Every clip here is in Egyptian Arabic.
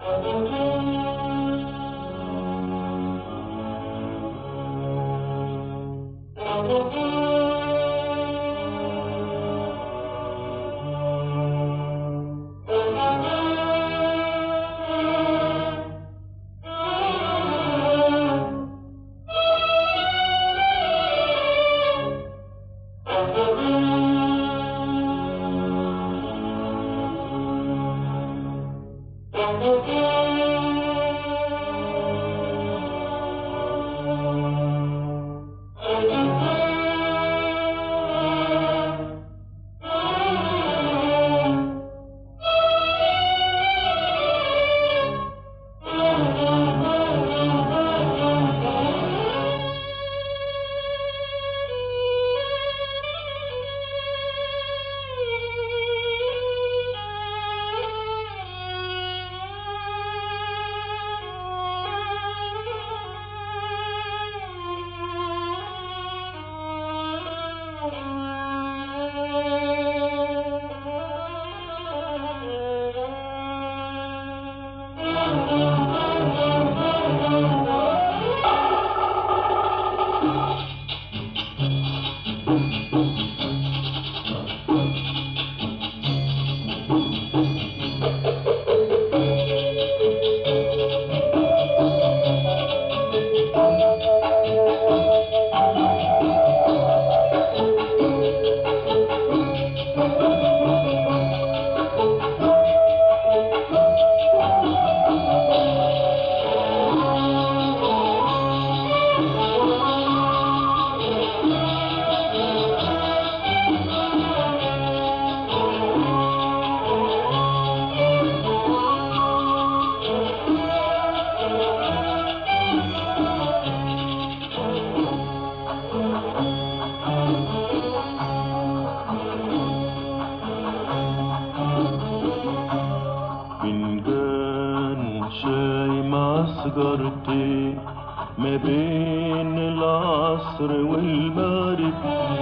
فنجان شاي مع سجارتين ما بين العصر والمغرب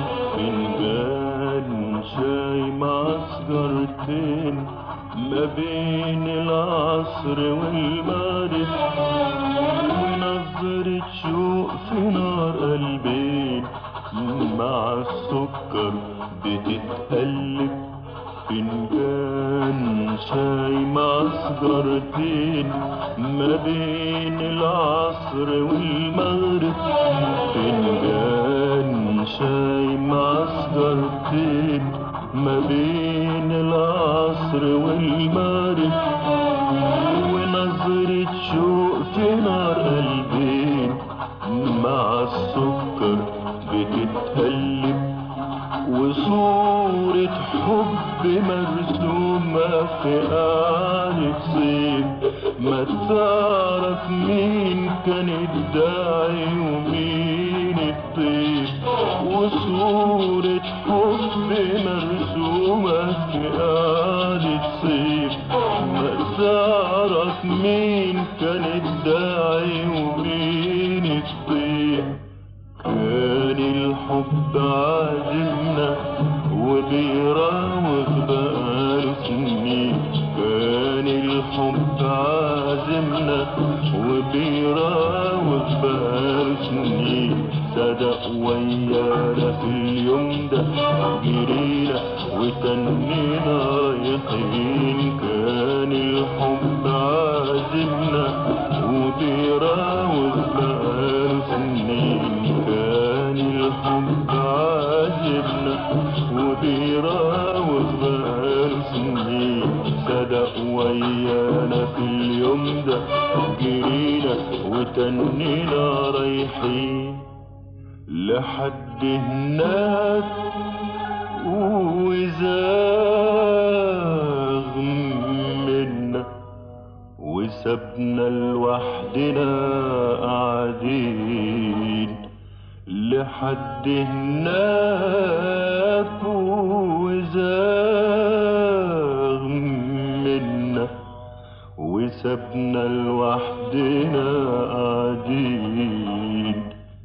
فنجان شاي مع سجارتين ما بين العصر والمغرب ونظرة شوق في نار قلبين مع السكر بتتقلب فنجان شاي مع سجارتين ما بين العصر والمغرب فنجان شاي مع سجارتين ما بين العصر والمغرب ونظرة شوق في نار قلبين مع السكر بتتقلب وصورة حب مرسومة في قعدة صيف ما تعرف مين كان الداعي ومين الطيب وصورة حب مرسومة في قعدة صيف ما تعرف مين كان الداعي ومين الطيب كان الحب عازمنا وبيراوغ بقاله سنين كان الحب عازمنا وبيراوغ بقاله سنين صدق ويانا في اليوم ده جرينا وتنينا رايحين كان الحب عازمنا وبيراوغ بقاله سنين كان الحب عاجبنا وبيراوغ بقاله سنين صدق ويانا في اليوم ده جرينا وتنينا رايحين لحد هناك وزاغ منا وسبنا لوحدنا قاعدين لحد هناك وزاغ منا وسبنا لوحدنا قاعدين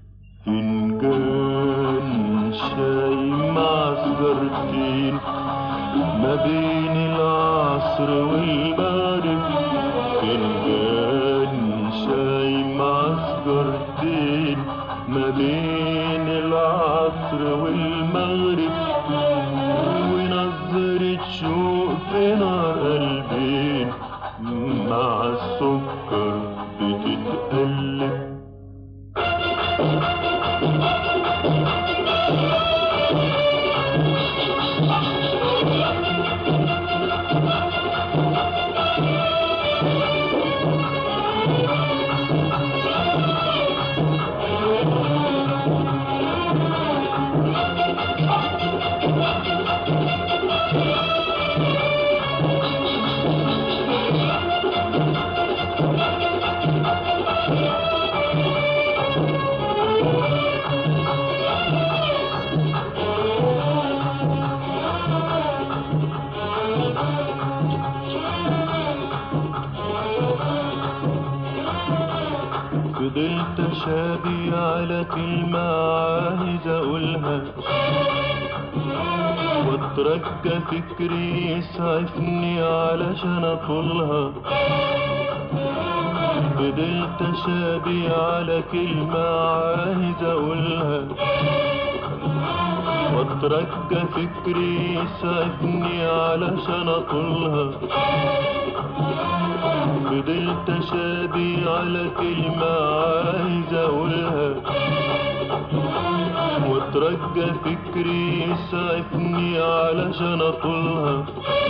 فنجان شاي مع سجارتين ما بين العصر والمغرب فنجان الوحدين ما بين العصر والمغرب ونظرة شوق في نار قلبين مع السكر بتتقلب فضلت شابي على كلمة عايز أقولها واترجى فكري يسعفني علشان أطولها فضلت شابي على كلمة عايز أقولها واترجى فكري يسعفني علشان أطولها فضلت شابي على كلمة عايز أقولها واترجى فكري يسعفني علشان أطولها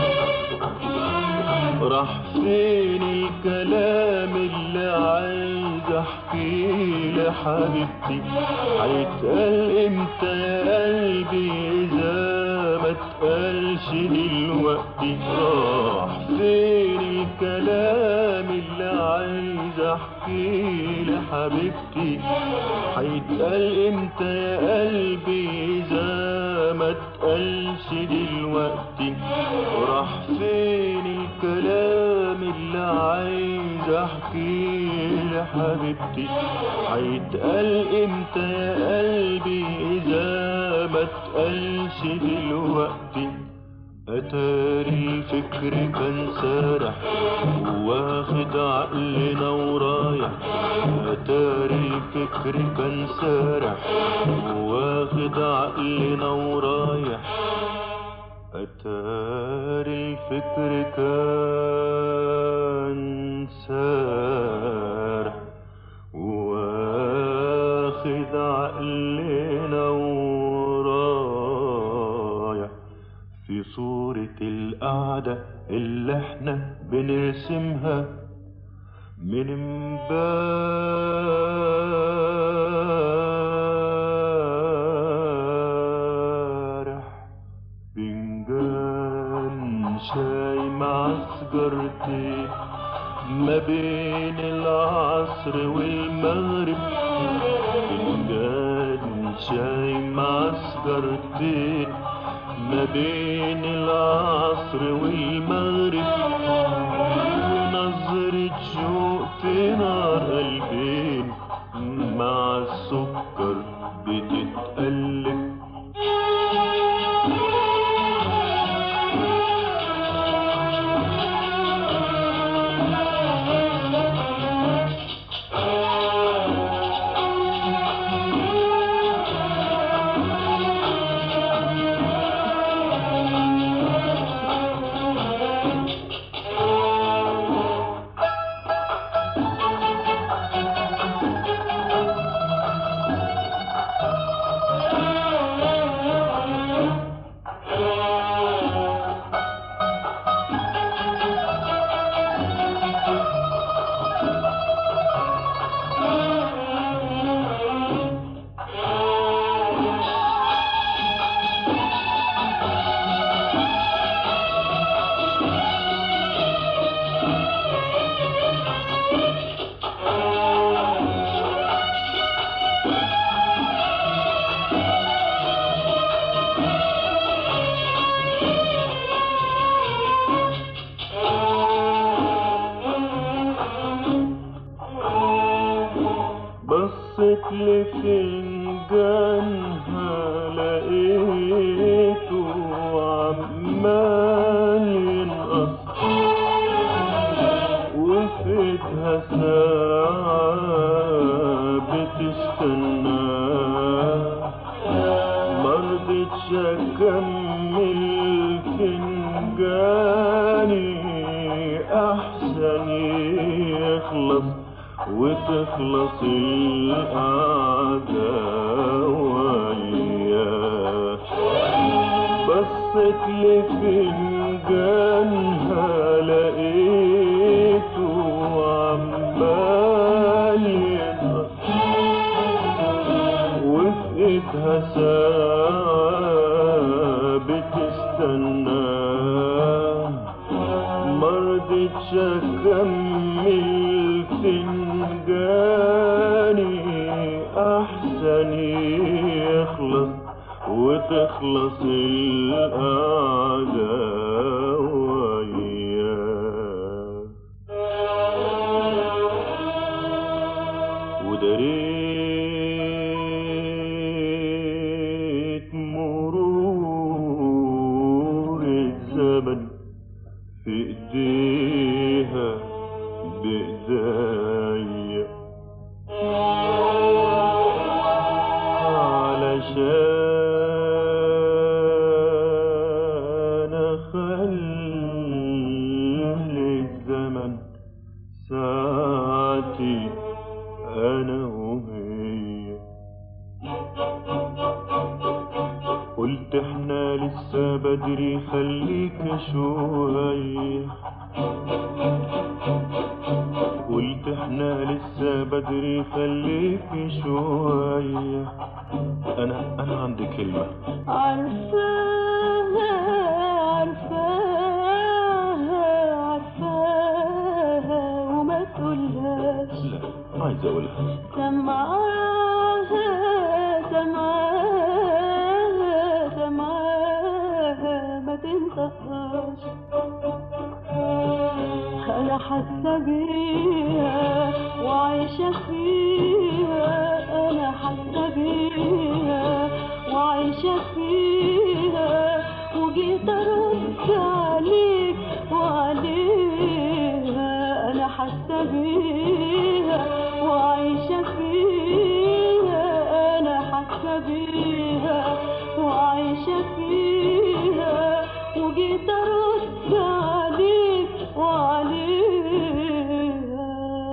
راح فين الكلام اللي عايز احكيه لحبيبتي هيتقال امتى يا قلبي اذا ما اتقالش دلوقتي راح فين الكلام اللي عايز احكيه لحبيبتي هيتقال امتى يا قلبي اذا ما اتقالش دلوقتي راح فين الكلام اللي عايز احكيه لحبيبتي هيتقال امتى يا قلبي اذا ما اتقالش دلوقتي اتاري الفكر كان سارح واخد عقلنا ورايح اتاري الفكر كان سارح واخد عقلنا ورايح أتاري الفكر كان سارح واخد عقلنا ورايح في صورة القعدة اللي احنا بنرسمها من امبارح فنجان شاي مع سجارتين ما بين العصر والمغرب فنجان شاي مع سجارتين ما بين العصر والمغرب نظرة شوق في نار قلبين مع السكر بتتقلب بصيت لفنجانها لقيته عمال ينقص وفيتها ساعات بتستناه مرضتش اكمل فنجاني احسن يخلص وتخلص القعدة وياه بصت لفنجانها لقيته عمال ينقص وفي ايدها ساعة بتستناه مرضتش اكمل فنجاني احسن يخلص وتخلص القعدة وياه ودريت مرور الزمن في ايديها بايديا علشان اخلي الزمن ساعتي انا وهي قلت احنا لسه بدري خليك شوية قلت احنا لسه بدري خليك شوية انا انا عندي كلمة عارفاها عارفاها عارفاها وما تقولهاش لا عايز اقولها سمعاها سمعاها سمعاها ما تنطقهاش انا حاسه بيها وعايشه فيها انا حاسه بيها وعايشه فيها وجيت ارد عليك وعليها انا حاسه بيها وعايشه فيها انا حاسه بيها وعايشه فيها وجيت ارد عليك وعليها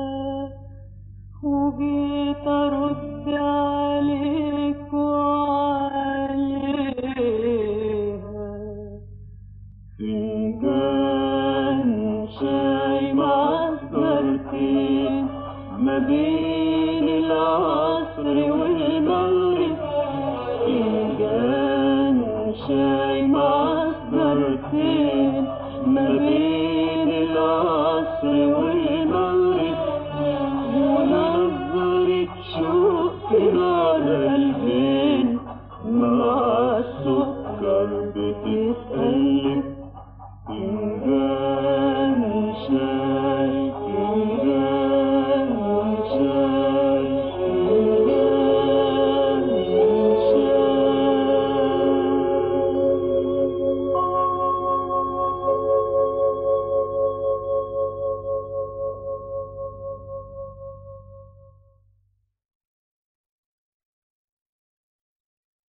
وجيت ارد عليك وعليها فنجان شاي معسكرتين ما بين العصر والمغرب فنجان شاي معسكرتين ما بين العصر والمغرب ونظرة شوق على البين مع السكر بتتقلب